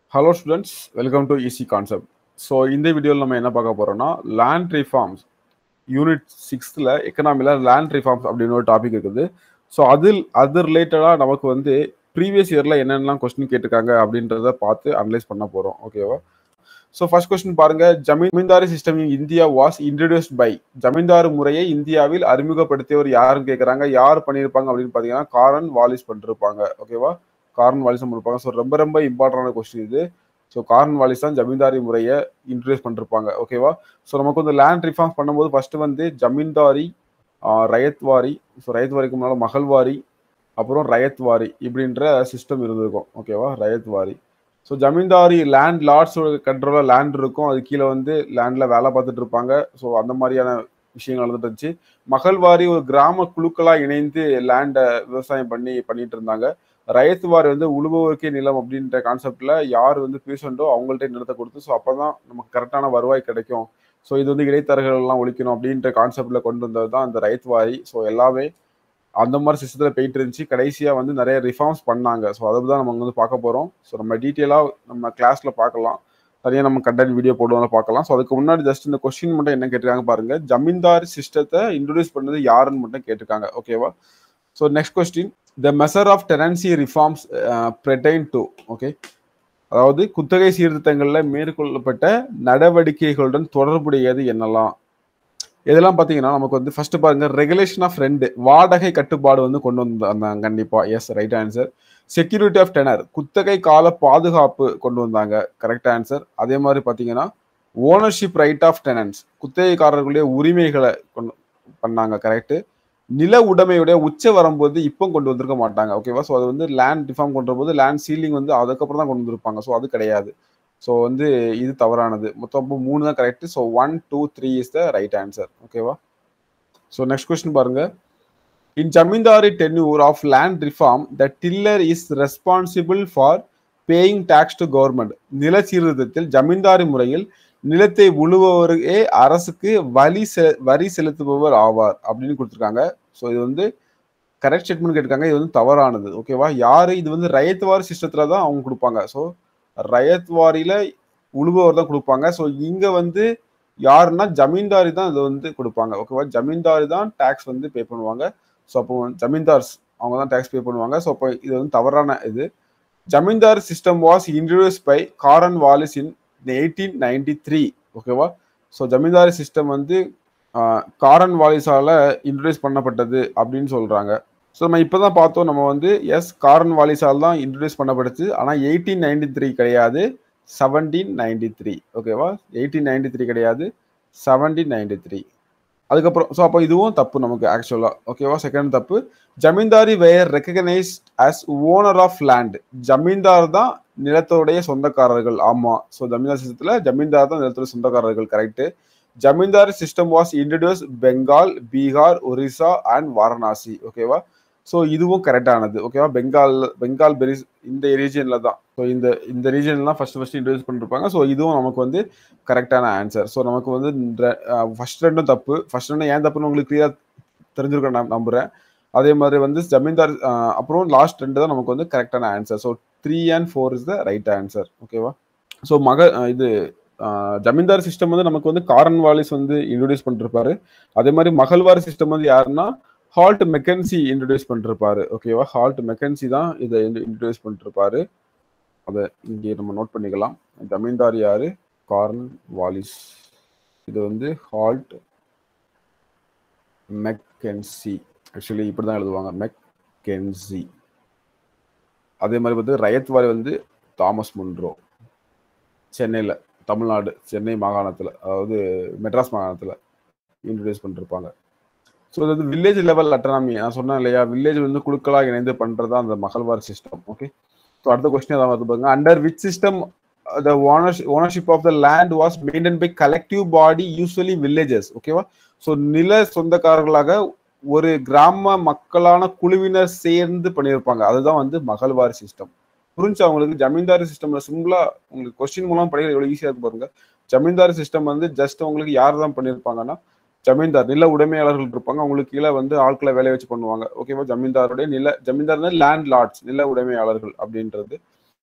hello students welcome to easy concept so இந்த வீடியோவில் நம்ம என்ன பார்க்க போறோம்னா லேண்ட் ரிஃபார்ம்ஸ் யூனிட் சிக்ஸ்த்தில் எக்கனாமியில் லேண்ட் ரிஃபார்ம்ஸ் அப்படின்னு ஒரு டாபிக் இருக்குது ஸோ அதில் அது ரிலேட்டடாக நமக்கு வந்து ப்ரீவியஸ் இயரில் என்னென்னலாம் கொஸ்டின் கேட்டிருக்காங்க அப்படின்றத பார்த்து அனலைஸ் பண்ண போகிறோம் ஓகேவா ஸோ ஃபர்ஸ்ட் கொஸ்டின் பாருங்க zamindari system in India was introduced by zamindar முறையை இந்தியாவில் அறிமுகப்படுத்தியவர் யாருன்னு கேட்குறாங்க யார் பண்ணியிருப்பாங்க அப்படின்னு பார்த்தீங்கன்னா காரன் வாலிஸ் பண்ணிருப்பாங்க ஓகேவா காரன் வாலிஸ் பண்ணிருப்பாங்க ஸோ ரொம்ப ரொம்ப இம்பார்ட்டன்டான கொஸ்டின் இது ஸோ காரன் வாலிஸ் தான் ஜமீன்தாரி முறையை இன்ட்ரடியூஸ் பண்ணிருப்பாங்க ஓகேவா ஸோ நமக்கு வந்து லேண்ட் ரிஃபார்ம்ஸ் பண்ணும்போது ஃபர்ஸ்ட் வந்து ஜமீன்தாரி ரயத்வாரி ஸோ ரயத்வாரிக்கு முன்னால் மகள்வாரி அப்புறம் ரயத்வாரி இப்படின்ற சிஸ்டம் இருந்திருக்கும் ஓகேவா ரயத்வாரி ஸோ ஜமீன்தாரி லேண்ட் லார்ட்ஸோட கண்ட்ரோலில் லேண்ட் இருக்கும் அது கீழே வந்து லேண்டில் வேலை பார்த்துட்டு இருப்பாங்க ஸோ அந்த மாதிரியான விஷயங்கள் நடந்துட்டு இருந்துச்சு மகள்வாரி ஒரு கிராம குழுக்களாக இணைந்து லேண்டை விவசாயம் பண்ணி பண்ணிட்டு இருந்தாங்க ரயத்துவாரி வந்து உழுபவருக்கே நிலம் அப்படின்ற கான்செப்ட்ல யார் வந்து பேஷண்டோ அவங்கள்ட்ட நிலத்தை கொடுத்து ஸோ அப்பதான் நமக்கு கரெக்டான வருவாய் கிடைக்கும் ஸோ இது வந்து இடைத்தரகர்கள் எல்லாம் ஒழிக்கணும் அப்படின்ற கான்செப்ட்ல கொண்டு வந்தது தான் அந்த ரயத்வாரி ஸோ எல்லாமே அந்த மாதிரி சிஸ்டத்தில் போயிட்டு இருந்துச்சு கடைசியாக வந்து நிறைய ரிஃபார்ம்ஸ் பண்ணாங்க ஸோ அதை தான் நம்ம வந்து பார்க்க போகிறோம் ஸோ நம்ம டீட்டெயிலாக நம்ம கிளாஸில் பார்க்கலாம் தனியாக நம்ம கண்டென்ட் வீடியோ போடுவோம் பார்க்கலாம் ஸோ அதுக்கு முன்னாடி ஜஸ்ட் இந்த கொஸ்டின் மட்டும் என்ன கேட்டிருக்காங்க பாருங்க ஜமீன்தார் சிஸ்டத்தை இன்ட்ரடியூஸ் பண்ணது யாருன்னு மட்டும் கேட்டிருக்காங்க ஓகேவா so next question the measure of tenancy reforms pertain to okay அதாவது குத்தகை சீர்திருத்தங்களில் மேற்கொள்ளப்பட்ட நடவடிக்கைகளுடன் தொடர்புடையது என்னலாம் இதெல்லாம் பார்த்தீங்கன்னா நமக்கு வந்து ஃபர்ஸ்ட் பாருங்க ரெகுலேஷன் ஆஃப் ரெண்டு வாடகை கட்டுப்பாடு வந்து கொண்டு வந்தாங்க கண்டிப்பா yes right answer security of tenure குத்தகை கால பாதுகாப்பு கொண்டு வந்தாங்க கரெக்ட் ஆன்சர் அதே மாதிரி பார்த்தீங்கன்னா ஓனர்ஷிப் ரைட் ஆஃப் டெனன்ஸ் குத்தகைக்காரர்களுடைய உரிமைகளை கொண்டு பண்ணாங்க கரெக்ட் நில உடைமையுடைய உச்ச வரும்போது இப்போ கொண்டு வந்திருக்க மாட்டாங்க ஓகேவா ஸோ அது வந்து லேண்ட் டிஃபார்ம் கொண்டு போது லேண்ட் சீலிங் வந்து அதுக்கப்புறம் தான் கொண்டு வந்திருப்பாங்க ஸோ அது கிடையாது ஸோ வந்து இது தவறானது மொத்தம் மூணு தான் correct so one two three is the right answer ஓகேவா ஸோ நெக்ஸ்ட் கொஸ்டின் பாருங்க in zamindari tenure of land reform the tiller is responsible for paying tax to government நில சீர்திருத்தத்தில் ஜமீன்தாரி முறையில் நிலத்தை உழுபவரே அரசுக்கு வரி செ வரி செலுத்துபவர் ஆவார் அப்படின்னு கொடுத்துருக்காங்க ஸோ இது வந்து கரெக்ட் ஸ்டேட்மெண்ட் கேட்டிருக்காங்க இது வந்து தவறானது ஓகேவா யாரு இது வந்து ரயத்வாரி சிஸ்டத்துல தான் அவங்க கொடுப்பாங்க ஸோ ரயத்வாரியில உழுபவர் தான் கொடுப்பாங்க ஸோ இங்க வந்து யாருன்னா ஜமீன்தாரி தான் இது வந்து கொடுப்பாங்க ஓகேவா ஜமீன்தாரி தான் டேக்ஸ் வந்து பே பண்ணுவாங்க ஸோ அப்போ ஜமீன்தார்ஸ் அவங்க தான் டேக்ஸ் பே பண்ணுவாங்க ஸோ அப்போ இது வந்து தவறான இது zamindar system was introduce by Cornwallis in eighteen ninety three ஓகேவா ஸோ ஜமீன்தாரி சிஸ்டம் வந்து காரன் வாலிஸால இன்ட்ரடியூஸ் பண்ணப்பட்டது அப்படின்னு சொல்றாங்க ஸோ நம்ம இப்போ தான் பார்த்தோம் நம்ம வந்து எஸ் காரன் வாலிஸால் தான் இன்ட்ரடியூஸ் பண்ணப்பட்டுச்சு ஆனால் எயிட்டீன் நைன்டி த்ரீ கிடையாது செவன்டீன் நைன்டி த்ரீ ஓகேவா எயிட்டீன் நைன்டி த்ரீ கிடையாது செவன்டீன் நைன்டி த்ரீ அதுக்கப்புறம் ஸோ அப்போ இதுவும் தப்பு நமக்கு ஆக்சுவலாக ஓகேவா செகண்ட் தப்பு zamindari were recognised as owner of land zamindar தான் நிலத்தோடைய சொந்தக்காரர்கள் ஆமா ஸோ ஜமீன்தார் சிஸ்டத்தில் ஜமீன்தார் தான் நிலத்தோட சொந்தக்காரர்கள் correct zamindar system was introduce Bengal Bihar Orissa and Varanasi ஓகேவா ஸோ இதுவும் கரெக்டானது ஓகேவா பெங்கால் பெங்கால் பெரிஸ் இந்த ரீஜியனில் தான் ஸோ இந்த இந்த ரீஜன்லாம் ஃபர்ஸ்ட் ஃபர்ஸ்ட் இன்ட்ரடியூஸ் பண்ணிருப்பாங்க ஸோ இதுவும் நமக்கு வந்து கரெக்டான ஆன்சர் ஸோ நமக்கு வந்து ஃபர்ஸ்ட் ரெண்டும் தப்பு ஃபர்ஸ்ட் ரெண்டும் ஏன் தப்புன்னு உங்களுக்கு கிளியர் தெரிஞ்சிருக்க நான் நம்புறேன் அதே மாதிரி வந்து ஜமீன்தார் அப்புறம் லாஸ்ட் ரெண்டு தான் நமக்கு வந்து கரெக்டான answer so three and four is the right answer ஓகேவா ஸோ மக இது ஜமீன்தார் சிஸ்டம் வந்து நமக்கு வந்து காரன் வாலிஸ் வந்து இன்ட்ரடியூஸ் பண்ணிருப்பாரு அதே மாதிரி மகள்வாரி சிஸ்டம் வந்து யாருன்னா ஹால்ட் மெக்கன்சி இன்ட்ரடியூஸ் பண்ணிருப்பாரு ஓகேவா ஹால்ட் மெக்கன்சி தான் இதை இன்ட்ரடியூஸ் பண்ணிருப்பாரு அதை இங்கே நம்ம நோட் பண்ணிக்கலாம் ஜமீன்தார் யாரு கார்ன் வாலிஸ் இது வந்து ஹால்ட் மெக்கன்சி ஆக்சுவலி இப்படி தான் எழுதுவாங்க மெக்கென்சி அதே மாதிரி வந்து ரயத்வாரி வந்து தாமஸ் முன்ரோ சென்னையில் தமிழ்நாடு சென்னை மாகாணத்தில் அதாவது மெட்ராஸ் மாகாணத்தில் இன்ட்ரடியூஸ் பண்ணிருப்பாங்க ஸோ இது வந்து வில்லேஜ் லெவல் அட்டனாமி நான் சொன்னேன் இல்லையா வில்லேஜ் வந்து குழுக்களாக இணைந்து பண்ணுறது அந்த மகள்வார் சிஸ்டம் ஓகே ஸோ அடுத்த கொஸ்டின் அதான் வந்து பாருங்க under which system the ownership ownership of the land was maintain by collective body usually villages ஓகேவா ஸோ நில சொந்தக்காரர்களாக ஒரு கிராம மக்களான குழுவினர் சேர்ந்து பண்ணியிருப்பாங்க அதுதான் வந்து மகள்வாரி சிஸ்டம் புரிஞ்சு அவங்களுக்கு ஜமீன்தாரி சிஸ்டம்ல சிம்பிளா உங்களுக்கு கொஸ்டின் மூலம் படிக்கிற எவ்வளவு ஈஸியா இருக்கு பாருங்க ஜமீன்தாரி சிஸ்டம் வந்து ஜஸ்ட் உங்களுக்கு யார் தான் பண்ணியிருப்பாங்கன்னா ஜமீன்தார் நில உடைமையாளர்கள் இருப்பாங்க அவங்களுக்கு கீழே வந்து ஆட்களை வேலையை வச்சு பண்ணுவாங்க ஓகேவா ஜமீன்தாருடைய நில ஜமீன்தார் லேண்ட் லார்ட்ஸ் நில உடைமையாளர்கள் அப்படின்றது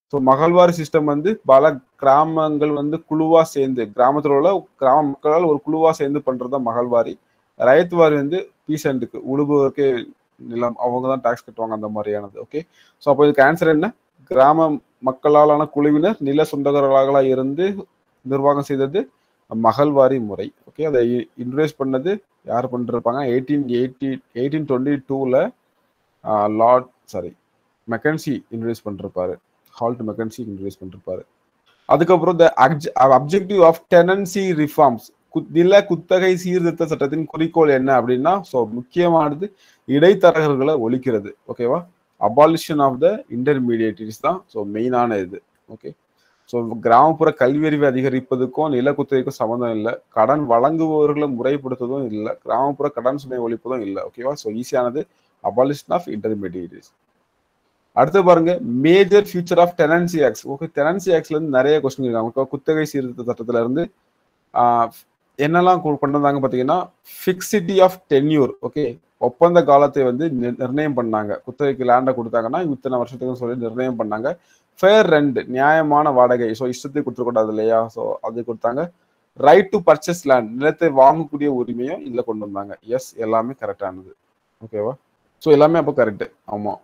ஸோ மகள்வாரி சிஸ்டம் வந்து பல கிராமங்கள் வந்து குழுவா சேர்ந்து கிராமத்தில் உள்ள கிராம மக்களால் ஒரு குழுவா சேர்ந்து பண்றதுதான் மகள்வாரி ரயத்வாரி வந்து பீசண்ட்டுக்கு உழுபவருக்கு நிலம் அவங்க தான் டாக்ஸ் கட்டுவாங்க அந்த மாதிரியானது ஓகே ஸோ அப்போ இதுக்கு ஆன்சர் என்ன கிராம மக்களாலான குழுவினர் நில சொந்தக்காரர்களாக இருந்து நிர்வாகம் செய்தது மகள்வாரி முறை ஓகே அதை இன்ட்ரடியூஸ் பண்ணது யார் பண்ணிருப்பாங்க எயிட்டீன் எயிட்டி எயிட்டீன் டுவெண்ட்டி டூவில் லார்ட் சாரி மெக்கன்சி இன்ட்ரடியூஸ் பண்ணிருப்பாரு ஹால்ட் மெக்கன்சி இன்ட்ரடியூஸ் பண்ணிருப்பாரு அதுக்கப்புறம் the objective of tenancy reforms நில குத்தகை சீர்திருத்த சட்டத்தின் குறிக்கோள் என்ன அப்படின்னா ஸோ முக்கியமானது இடைத்தரகர்களை ஒழிக்கிறது ஓகேவா அபாலிஷன் ஆஃப் த இன்டர்மீடியேட்டரிஸ் தான் ஸோ மெயினான இது ஓகே ஸோ கிராமப்புற கல்வியறிவை அதிகரிப்பதுக்கும் நில குத்தகைக்கும் சம்மந்தம் இல்லை கடன் வழங்குபவர்களை முறைப்படுத்துவதும் இல்லை கிராமப்புற கடன் சுமை ஒழிப்பதும் இல்லை ஓகேவா ஸோ ஈஸியானது அபாலிஷன் ஆஃப் இன்டர்மீடியேட்டரிஸ் அடுத்து பாருங்க major feature of tenancy acts okay tenancy ஆக்ஸ்ல இருந்து நிறைய கொஸ்டின் இருக்காங்க குத்தகை சீர்திருத்த சட்டத்துல இருந்து என்னெல்லாம் கொண்டு வந்தாங்க பார்த்தீங்கன்னா ஃபிக்சிட்டி ஆஃப் டென்யூர் ஓகே ஒப்பந்த காலத்தை வந்து நிர்ணயம் பண்ணாங்க குத்தகைக்கு லேண்டை கொடுத்தாங்கன்னா இத்தனை வருஷத்துக்கு சொல்லி நிர்ணயம் பண்ணாங்க ஃபேர் ரெண்ட் நியாயமான வாடகை ஸோ இஷ்டத்துக்கு கொடுத்துருக்கூடாது இல்லையா ஸோ அது கொடுத்தாங்க ரைட் டு பர்ச்சேஸ் லேண்ட் நிலத்தை வாங்கக்கூடிய உரிமையும் இதில் கொண்டு வந்தாங்க எஸ் எல்லாமே கரெக்டானது ஓகேவா ஸோ எல்லாமே அப்போ கரெக்டு ஆமாம்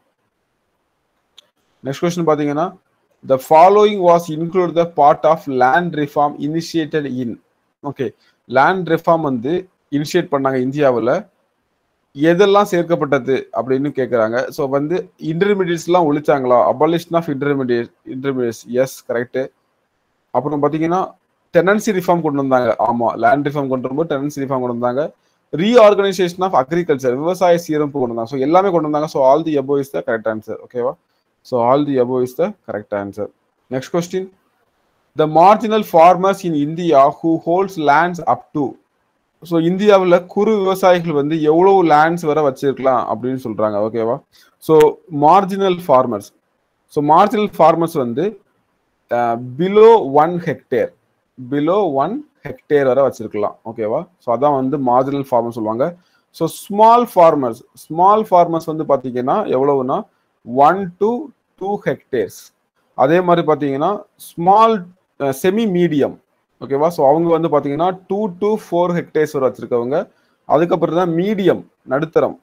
நெக்ஸ்ட் கொஸ்டின் பார்த்தீங்கன்னா the following was include the part of land reform initiated in okay land reform வந்து இனிஷியேட் பண்ணாங்க இந்தியாவில் எதெல்லாம் சேர்க்கப்பட்டது அப்படின்னு கேட்குறாங்க ஸோ வந்து இன்டர்மீடியட்ஸ்லாம் ஒழிச்சாங்களா abolition of intermediate intermediates S correct அப்புறம் பார்த்தீங்கன்னா டெனன்சி ரிஃபார்ம் கொண்டு வந்தாங்க ஆமாம் லேண்ட் ரிஃபார்ம் கொண்டு வரும்போது டெனன்சி ரிஃபார்ம் கொண்டு வந்தாங்க ரீஆர்கனைசேஷன் ஆஃப் அக்ரிகல்ச்சர் விவசாய சீரமைப்பு கொண்டு வந்தாங்க ஸோ எல்லாமே கொண்டு வந்தாங்க so all the above is the correct answer ஓகேவா so all the above is the correct answer next question the marginal farmers in India who holds lands up to so இந்தியாவில் குறு விவசாயிகள் வந்து எவ்வளவு லேண்ட்ஸ் வர வச்சிருக்கலாம் அப்படின்னு சொல்றாங்க ஓகேவா so marginal farmers so marginal farmers வந்து below one hectare below one hectare வரை வச்சிருக்கலாம் ஓகேவா ஸோ அதான் வந்து மார்ஜினல் ஃபார்மர்ஸ் சொல்லுவாங்க so small farmers small farmers வந்து பார்த்தீங்கன்னா எவ்வளவுனா ஒன் டு டூ ஹெக்டேர்ஸ் அதே மாதிரி பார்த்தீங்கன்னா ஸ்மால் செமி மீடியம் ஓகேவா ஸோ அவங்க வந்து பார்த்தீங்கன்னா டூ டு ஃபோர் ஹெக்டேர்ஸ் வரை வச்சிருக்கவங்க அதுக்கப்புறம் தான் மீடியம் நடுத்தரம்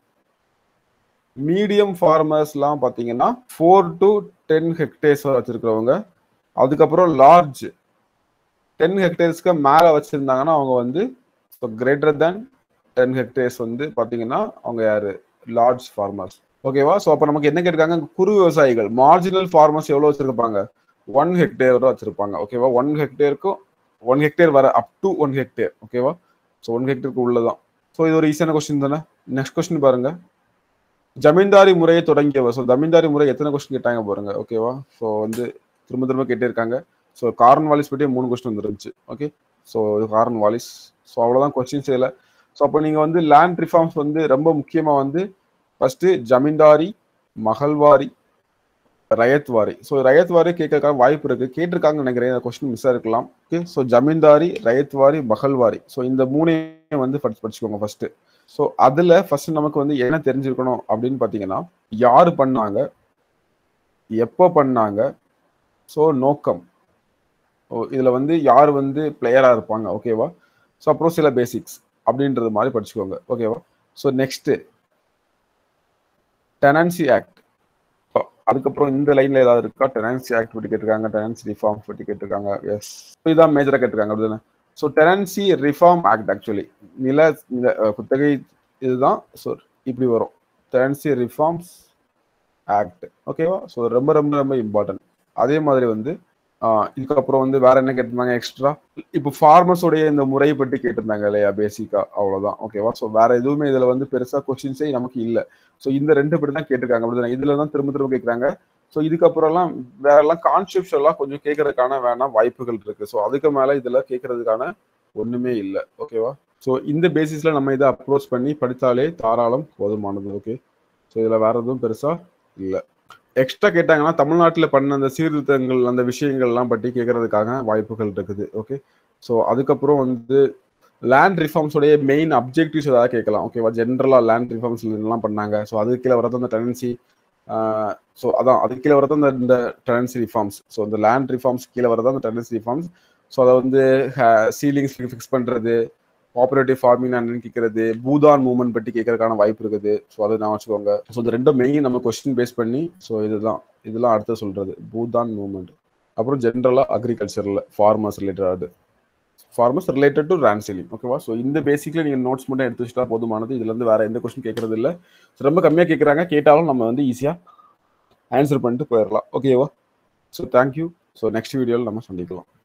மீடியம் ஃபார்மர்ஸ்லாம் பார்த்தீங்கன்னா ஃபோர் டு டென் ஹெக்டேர்ஸ் வரை வச்சிருக்கிறவங்க அதுக்கப்புறம் லார்ஜ் டென் ஹெக்டேர்ஸ்க்கு மேலே வச்சிருந்தாங்கன்னா அவங்க வந்து so greater than ten hectares வந்து பார்த்தீங்கன்னா அவங்க யாரு லார்ஜ் ஃபார்மர்ஸ் ஓகேவா ஸோ அப்போ நமக்கு என்ன கேட்டிருக்காங்க குறு விவசாயிகள் மார்ஜினல் ஃபார்மர்ஸ் எவ்வளோ வச்சிருப்பாங்க ஒன் ஹெக்டேர் வரை வச்சிருப்பாங்க ஓகேவா ஒன் ஹெக்டேருக்கும் ஒன் ஹெக்டேர் வர அப் டு ஒன் ஹெக்டேர் ஓகேவா ஸோ ஒன் ஹெக்டேருக்கு உள்ளதான் ஸோ இது ஒரு ஈஸியான கொஸ்டின் தானே நெக்ஸ்ட் கொஸ்டின் பாருங்க ஜமீன்தாரி முறையை தொடங்கியவர் ஸோ ஜமீன்தாரி முறை எத்தனை கொஸ்டின் கேட்டாங்க பாருங்க ஓகேவா ஸோ வந்து திரும்ப திரும்ப கேட்டே இருக்காங்க ஸோ கார்ன் வாலிஸ் பற்றியே மூணு கொஸ்டின் வந்துருந்துச்சு okay so Cornwallis so அவ்வளோதான் கொஸ்டின்ஸ் இல்லை ஸோ அப்போ நீங்கள் வந்து லேண்ட் ரிஃபார்ம்ஸ் வந்து ரொம்ப முக்கியமாக வந்து ஃபர்ஸ்ட்டு ஜமீன்தாரி மகள்வாரி ரயத்வாரி ஸோ ரயத்வாரி கேட்கறதுக்காக வாய்ப்பு இருக்கு கேட்டிருக்காங்கன்னு நினைக்கிறேன் இந்த கொஸ்டின் மிஸ் இருக்கலாம் okay so zamindari ryotwari mahalwari so இந்த மூணையும் வந்து படிச்சு படிச்சுக்கோங்க ஃபர்ஸ்ட் ஸோ அதுல ஃபர்ஸ்ட் நமக்கு வந்து என்ன தெரிஞ்சிருக்கணும் அப்படின்னு பார்த்தீங்கன்னா யாரு பண்ணாங்க எப்போ பண்ணாங்க ஸோ நோக்கம் ஓ இதுல வந்து யார் வந்து பிளேயரா இருப்பாங்க ஓகேவா ஸோ அப்புறம் சில பேசிக்ஸ் அப்படின்றது மாதிரி படிச்சுக்கோங்க ஓகேவா ஸோ நெக்ஸ்ட் டெனன்சி ஆக்ட் அதுக்கப்புறம் இந்த லைன்ல ஏதாவது இருக்கா டெனன்சி ஆக்ட் பற்றி கேட்டிருக்காங்க டெனன்சி ரிஃபார்ம் பற்றி கேட்டிருக்காங்க எஸ் இதான் மேஜரா கேட்டிருக்காங்க அப்படிதானே so tenancy reform act actually நில நில குத்தகை இதுதான் ஸோ இப்படி வரும் டெனன்சி ரிஃபார்ம்ஸ் ஆக்ட் ஓகேவா ஸோ ரொம்ப ரொம்ப ரொம்ப இம்பார்ட்டன்ட் அதே மாதிரி வந்து இதுக்கப்புறம் வந்து வேற என்ன கேட்டிருந்தாங்க எக்ஸ்ட்ரா இப்போ ஃபார்மர்ஸோடைய இந்த முறை பற்றி கேட்டிருந்தாங்க இல்லையா பேசிக்கா அவ்வளவுதான் ஓகேவா ஸோ வேற எதுவுமே இதுல வந்து பெருசா கொஸ்டின்ஸே நமக்கு இல்லை ஸோ இந்த ரெண்டு படி தான் கேட்டிருக்காங்க அப்படிதான் இதுல தான் திரும்ப திரும்ப கேட்குறாங்க ஸோ இதுக்கப்புறம்லாம் வேற எல்லாம் கான்செப்ட்ஸ் கொஞ்சம் கேட்கறதுக்கான வேணா வாய்ப்புகள் இருக்கு ஸோ அதுக்கு மேல இதுல கேட்கறதுக்கான ஒண்ணுமே இல்லை ஓகேவா ஸோ இந்த பேசிஸ்ல நம்ம இதை அப்ரோச் பண்ணி படித்தாலே தாராளம் போதுமானது ஓகே ஸோ இதுல வேற எதுவும் பெருசா இல்லை எக்ஸ்ட்ரா கேட்டாங்கன்னா தமிழ்நாட்டில் பண்ண அந்த சீர்திருத்தங்கள் அந்த விஷயங்கள்லாம் பற்றி கேட்கறதுக்காக வாய்ப்புகள் இருக்குது ஓகே ஸோ அதுக்கப்புறம் வந்து லேண்ட் ரிஃபார்ம்ஸோடைய மெயின் அப்ஜெக்டிவ்ஸ் ஏதாவது கேட்கலாம் ஓகேவா ஜென்ரலாக லேண்ட் ரிஃபார்ம்ஸ் எல்லாம் பண்ணாங்க ஸோ அது கீழே வரது அந்த டெனன்சி ஸோ அதான் அது கீழே வரதான் இந்த இந்த டெனன்சி ரிஃபார்ம்ஸ் ஸோ இந்த லேண்ட் ரிஃபார்ம்ஸ் கீழே வரதான் இந்த டெனன்சி ரிஃபார்ம்ஸ் ஸோ அதை வந்து சீலிங்ஸ் ஃபிக்ஸ் பண்ணுறது கோஆபரேட்டிவ் ஃபார்மிங் என்னன்னு கேட்கறது பூதான் மூவ்மெண்ட் பற்றி கேட்கறதுக்கான வாய்ப்பு இருக்குது ஸோ அதை நான் வச்சுக்கோங்க ஸோ இந்த ரெண்டும் மெயின் நம்ம கொஸ்டின் பேஸ் பண்ணி ஸோ இதுதான் இதெல்லாம் அடுத்து சொல்றது பூதான் மூவ்மெண்ட் அப்புறம் ஜென்ரலாக அக்ரிகல்ச்சரில் farmers related farmers related to rent ceiling ஓகேவா ஸோ இந்த பேசிக்ல நீங்கள் நோட்ஸ் மட்டும் எடுத்து வச்சுட்டா போதுமானது இதுல இருந்து வேற எந்த கொஸ்டின் கேட்கறது இல்லை ரொம்ப கம்மியாக கேட்குறாங்க கேட்டாலும் நம்ம வந்து ஈஸியாக ஆன்சர் பண்ணிட்டு போயிடலாம் ஓகேவா ஸோ தேங்க்யூ ஸோ நெக்ஸ்ட் வீடியோவில் நம்ம சந்திக்கலாம்